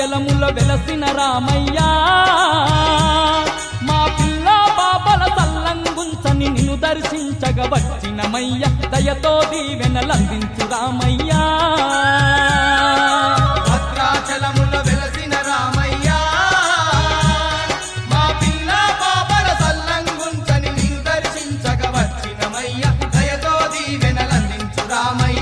భద్రాచలముల వెలసిన రామయ్యా మా పిల్ల పాపల తల్లంగుంచని నిన్ను దర్శించగ వచ్చినమయ్య దయతో దీవెనలందించు రామయ్యా భద్రాచలముల వెలసిన రామయ్య మా పిల్ల పాపల సల్లంగుంచని నిన్ను దర్శించగ వచ్చినమయ్య దయతో దీవెనలందించు రామయ్య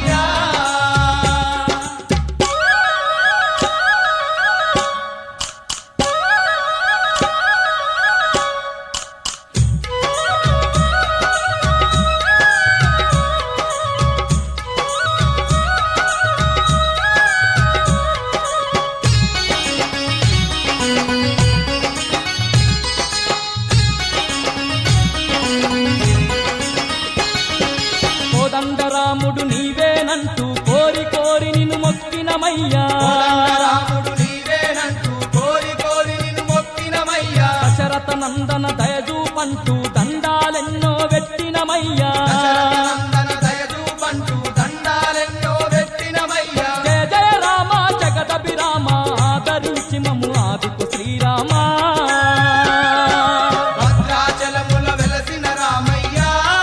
కోదండరాముడు నీవేనంటూ కోరి కోరి నిన్ను మొక్కినమయ్యా రాముడు నీవేనంటూ కోరి కోరి నిన్ను మొక్కినమయ్యా దశరథ నందన దయజూపంటూ దండాలెన్నో పెట్టినమయ్యా దశరథనందన దయచూపంటూ దండాలెన్నో పెట్టినమయ్యా జయ జయ రామ జగదభిరామ ఆదరించి మము ఆదుకు శ్రీరామ భద్రాచలముల వెలసిన రామయ్య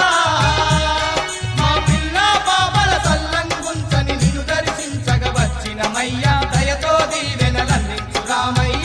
మా పిల్ల పాపల సల్లంగుంచని నిన్ను దర్శించగ వచ్చినమయ్య దయతో దీవెనలందించు రామయ్య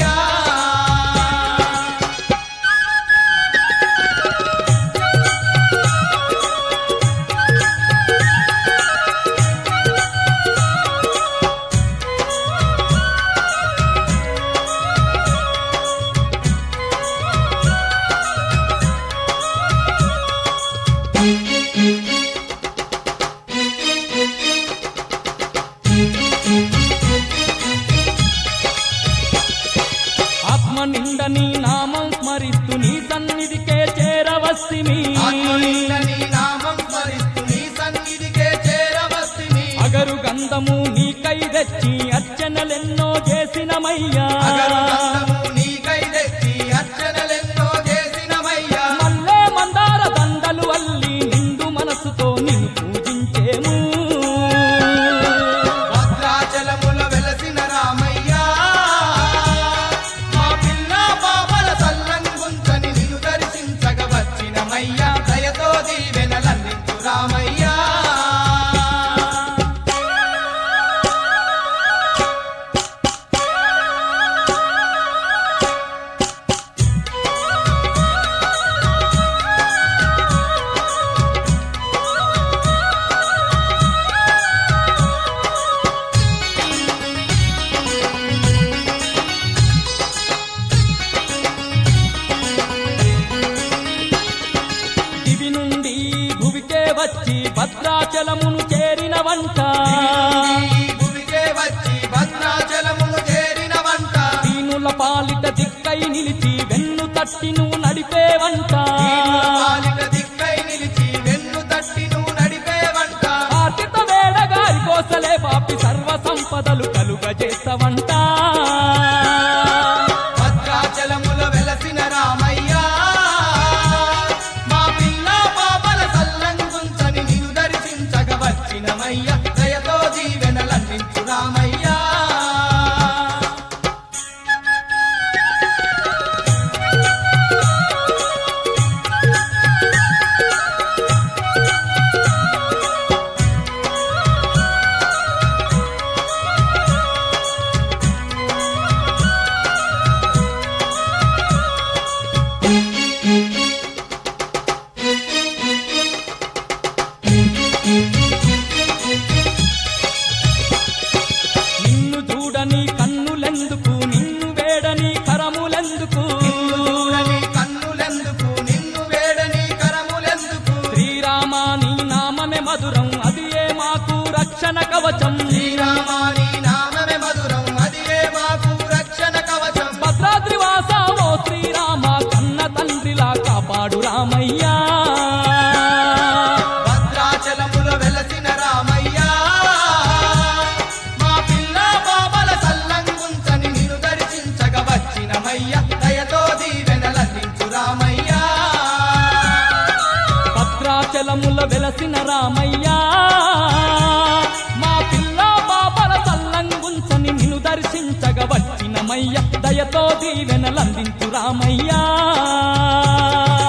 ఆత్మ నిండ నీ నామం స్మరిస్తూ నీ సన్నిధికే చేరవస్తిమి ఆత్మనింద నీ నామం స్మరిస్తూ నీ సన్నిధికే చేరవస్తిని అగరు గంధము నీకై తెచ్చి అర్చనలెన్నో చేసినమయ్యా అగరుగంధము నీకై తెచ్చి అర్చనలెన్నో చేసినమయ్యా మల్లె మందార దండలు అల్లి నిండు మనసుతో నిన్ను పూజించేము భద్రాచలముల వెలసిన రామయ్య మా పిల్ల పాపల సల్లంగుంచని నిన్ను దర్శించగ వచ్చినమయ్య దయతో దీవెనలందించు రామయ్య దివి నుండి భువికే వచ్చి భద్రాచలమును చేరిన వంట ఈ భూమికే వచ్చి భద్రాచలమును చేరిన వంట దీనుల పాలిట దిక్కై నిలిచి వెన్ను తట్టి నువ్వు నడిపే వంట దీనుల పాలిట దిక్కై నిలిచి వెన్ను తట్టి నువ్వు నడిపే వంట ఆర్తిత వేడగారి కోసలే పాపి సర్వ సంపదలు కలుగజేస్తవంట భద్రాచలముల వెలసిన రామయ్య మా పిల్ల పాపల సల్లంగుంచని నిన్ను దర్శించగ వచ్చినమయ్య దయతో దీవెనలందించు రామయ్య నిన్ను చూడని కన్నులెందుకు నిన్ను వేడని కరములెందుకు చూడని కన్నులెందుకు నిన్ను వేడని కరములెందుకు శ్రీరామ నీ నామమే మధురం అది ఏ మాకు రక్షణ కవచం శ్రీరామాని నామమే మధురం అది ఏ మాకు రక్షణ కవచం భద్రాద్రి వాస ఓ శ్రీరామ కన్న తండ్రిలా కాపాడు రామయ్యా భద్రాచలముల వెలసిన రామయ్య మా పిల్ల బాబల సల్లంగుంచని నిన్ను దర్శించగ వచ్చినమయ్య దయతో దీవెనలందించు రామయ్య భద్రాచలముల వెలసిన రామయ్యా మా పిల్ల బాబల తల్లంగుంచని నిన్ను దర్శించగ వచ్చినమయ్యా రామయ్య దయతో దీవెనలందించు రామయ్యా